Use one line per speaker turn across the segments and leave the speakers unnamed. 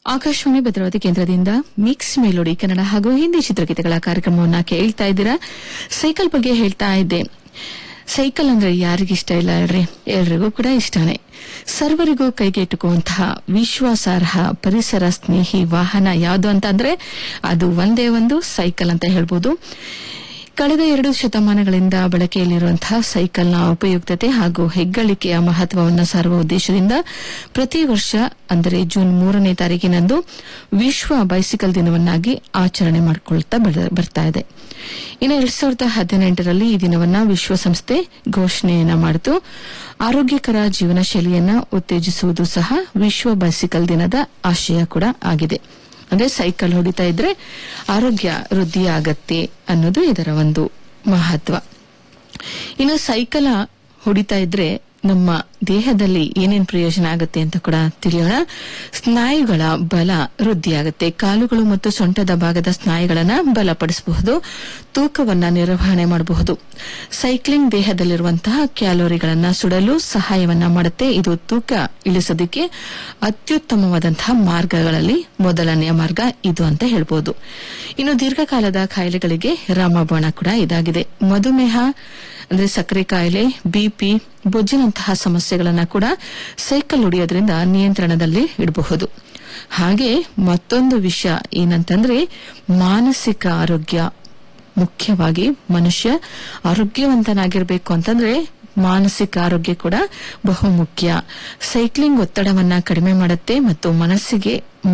ಆಕಾಶವಾಣಿ ಭದ್ರಾವತಿ ಕೇಂದ್ರದಿಂದ mix melody Kannada ಹಾಗೂ ಹಿಂದಿ ಚಿತ್ರಗೀತೆಗಳ ಕಾರ್ಯಕ್ರಮವನ್ನ ಕೇಳ್ತಾ ಇದ್ದೀರಾ ಸೈಕಲ್ ಬಗ್ಗೆ ಹೇಳ್ತಾ ಇದ್ದೆ ಸೈಕಲ್ ಅಂದ್ರೆ ಯಾರಿಗಿಷ್ಟ ಇಲ್ಲ ಹೇಳ್ರಿ ಎಲ್ರಿಗೂ ಕೂಡ ಇಷ್ಟನೇ ಸರ್ವರಿಗೂ ಕೈಗೆಟುಕುವಂತಹ ವಿಶ್ವಾಸಾರ್ಹ ಪರಿಸರ ಸ್ನೇಹಿ ವಾಹನ ಯಾವುದು ಅಂತ ಅಂದ್ರೆ ಅದು ಒಂದೇ ಒಂದು ಸೈಕಲ್ ಅಂತ ಹೇಳ್ಬೋದು ಕಳೆದ ಎರಡು ಶತಮಾನಗಳಿಂದ ಬಳಕೆಯಲ್ಲಿರುವಂತಹ ಸೈಕಲ್ನ ಉಪಯುಕ್ತತೆ ಹಾಗೂ ಹೆಗ್ಗಳಿಕೆಯ ಮಹತ್ವವನ್ನು ಸಾರುವ ಉದ್ದೇಶದಿಂದ ಪ್ರತಿ ವರ್ಷ ಅಂದರೆ ಜೂನ್ ಮೂರನೇ ತಾರೀಕಿನಂದು ವಿಶ್ವ ಬೈಸಿಕಲ್ ದಿನವನ್ನಾಗಿ ಆಚರಣೆ ಮಾಡಿಕೊಳ್ತಾ ಬರ್ತಾ ಇದೆ ಇನ್ನು ಎರಡ್ ಸಾವಿರದ ಹದಿನೆಂಟರಲ್ಲಿ ಈ ದಿನವನ್ನ ವಿಶ್ವಸಂಸ್ಥೆ ಘೋಷಣೆಯನ್ನ ಮಾಡಿತು ಆರೋಗ್ಯಕರ ಜೀವನ ಶೈಲಿಯನ್ನ ಉತ್ತೇಜಿಸುವುದು ಸಹ ವಿಶ್ವ ಬೈಸಿಕಲ್ ದಿನದ ಆಶಯ ಕೂಡ ಆಗಿದೆ ಅಂದ್ರೆ ಸೈಕಲ್ ಹೊಡಿತಾ ಇದ್ರೆ ಆರೋಗ್ಯ ವೃದ್ಧಿ ಆಗತ್ತೆ ಅನ್ನೋದು ಇದರ ಒಂದು ಮಹತ್ವ ಇನ್ನು ಸೈಕಲ್ ಹೊಡಿತಾ ಇದ್ರೆ ನಮ್ಮ ದೇಹದಲ್ಲಿ ಏನೇನ್ ಪ್ರಯೋಜನ ಆಗುತ್ತೆ ಅಂತ ಕೂಡ ತಿಳಿಯೋಣ ಸ್ನಾಯುಗಳ ಬಲ ವೃದ್ಧಿಯಾಗುತ್ತೆ ಕಾಲುಗಳು ಮತ್ತು ಸೊಂಟದ ಭಾಗದ ಸ್ನಾಯುಗಳನ್ನ ಬಲಪಡಿಸಬಹುದು ತೂಕವನ್ನ ನಿರ್ವಹಣೆ ಮಾಡಬಹುದು ಸೈಕ್ಲಿಂಗ್ ದೇಹದಲ್ಲಿರುವಂತಹ ಕ್ಯಾಲೋರಿಗಳನ್ನ ಸುಡಲು ಸಹಾಯವನ್ನ ಮಾಡುತ್ತೆ ಇದು ತೂಕ ಇಳಿಸೋದಕ್ಕೆ ಅತ್ಯುತ್ತಮವಾದಂತಹ ಮಾರ್ಗಗಳಲ್ಲಿ ಮೊದಲನೆಯ ಮಾರ್ಗ ಇದು ಅಂತ ಹೇಳ್ಬೋದು ಇನ್ನು ದೀರ್ಘಕಾಲದ ಕಾಯಿಲೆಗಳಿಗೆ ರಾಮಬಾಣ ಕೂಡ ಇದಾಗಿದೆ ಮಧುಮೇಹ ಅಂದ್ರೆ ಸಕ್ಕರೆ ಕಾಯಿಲೆ ಬಿಪಿ ಬೊಜ್ಜಿನಂತಹ ಸಮಸ್ಯೆಗಳನ್ನ ಕೂಡ ಸೈಕಲ್ ಹೊಡೆಯೋದ್ರಿಂದ ನಿಯಂತ್ರಣದಲ್ಲಿ ಇಡಬಹುದು ಹಾಗೆ ಮತ್ತೊಂದು ವಿಷಯ ಏನಂತಂದ್ರೆ ಮಾನಸಿಕ ಆರೋಗ್ಯ ಮುಖ್ಯವಾಗಿ ಮನುಷ್ಯ ಆರೋಗ್ಯವಂತನಾಗಿರಬೇಕು ಅಂತಂದ್ರೆ ಮಾನಸಿಕ ಆರೋಗ್ಯ ಕೂಡ ಬಹುಮುಖ್ಯ ಸೈಕ್ಲಿಂಗ್ ಒತ್ತಡವನ್ನ ಕಡಿಮೆ ಮಾಡುತ್ತೆ ಮತ್ತು ಮನಸ್ಸಿಗೆ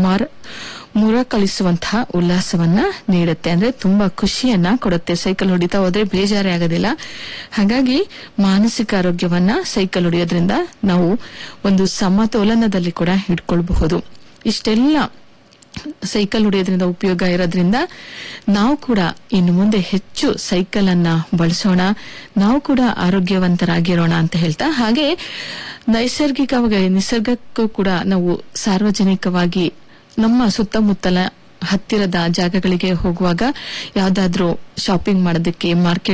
ಮುರಕಳಿಸುವಂತಹ ಉಲ್ಲಾಸವನ್ನ ನೀಡುತ್ತೆ ಅಂದ್ರೆ ತುಂಬಾ ಖುಷಿಯನ್ನ ಕೊಡುತ್ತೆ ಸೈಕಲ್ ಹೊಡಿತಾ ಹೋದ್ರೆ ಬೇಜಾರೇ ಆಗೋದಿಲ್ಲ ಹಾಗಾಗಿ ಮಾನಸಿಕ ಆರೋಗ್ಯವನ್ನ ಸೈಕಲ್ ಹೊಡೆಯೋದ್ರಿಂದ ನಾವು ಒಂದು ಸಮತೋಲನದಲ್ಲಿ ಕೂಡ ಇಟ್ಕೊಳ್ಬಹುದು ಇಷ್ಟೆಲ್ಲ ಸೈಕಲ್ ಹೊಡೆಯೋದ್ರಿಂದ ಉಪಯೋಗ ಇರೋದ್ರಿಂದ ನಾವು ಕೂಡ ಇನ್ನು ಮುಂದೆ ಹೆಚ್ಚು ಸೈಕಲ್ ಅನ್ನ ಬಳಸೋಣ ನಾವು ಕೂಡ ಆರೋಗ್ಯವಂತರಾಗಿರೋಣ ಅಂತ ಹೇಳ್ತಾ ಹಾಗೆ ನೈಸರ್ಗಿಕವಾಗಿ ನಿಸರ್ಗಕ್ಕೂ ಕೂಡ ನಾವು ಸಾರ್ವಜನಿಕವಾಗಿ ನಮ್ಮ ಸುತ್ತಮುತ್ತಲ ಹತ್ತಿರದ ಜಾಗಗಳಿಗೆ ಹೋಗುವಾಗ ಯಾವ್ದಾದ್ರೂ ಶಾಪಿಂಗ್ ಮಾಡೋದಕ್ಕೆ ಮಾರ್ಕೆಟ್